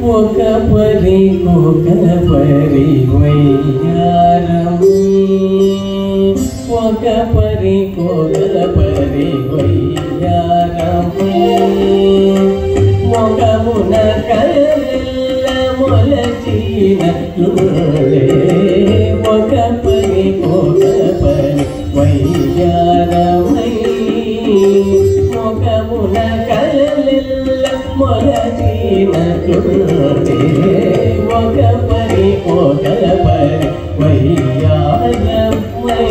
ఒక పరి ఒక పరి వయ్యారం ఒక పరి ఒక పరి వయ్యారం మొగమున కళ్ళ మొలచినట్లుడే ఒక పరి ఒక పరి వయ్యారమై మొగమున కళ్ళ మొలచినట్లుడే ఒక పరి ఒక పరి వయ్యారమై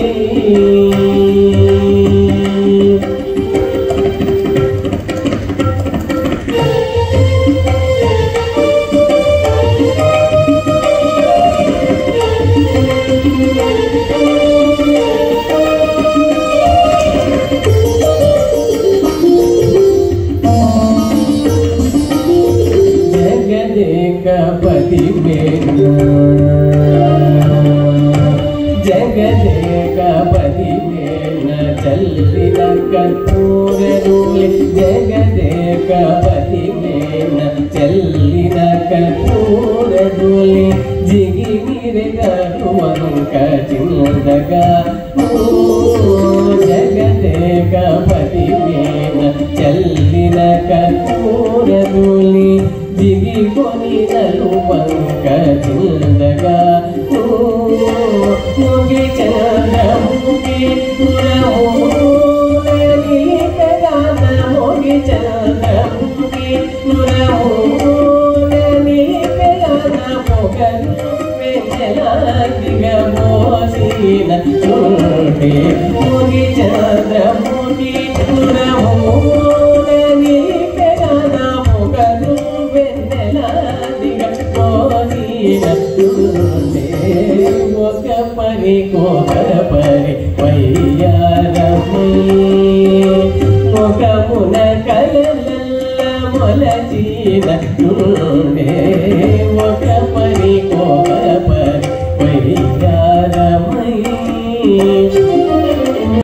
జగదేకపతి మేన జగదేకపతి మేన చల్లిన కర్పూరూలి జగదేకపతి మేన చల్లిన కర్పూరూలి జిగిరిగరువంక చిందగా జగదేకపతి మేన చల్లిన కర్పూరూలి దిగి కొని నలువంక చిందగా ముగి చంద్రముగి పురముని కగాన ముగి చంద్రముగి పురముని కగాన పొగలు వెన్నెలాదిగ మోసిన చూడే ముగి చంద్రముగి పురముని కగాన పొగలు వెన్నెలాదిగ మోసిన చూడే ఒక పరి ఒక పరి వయ్యారమై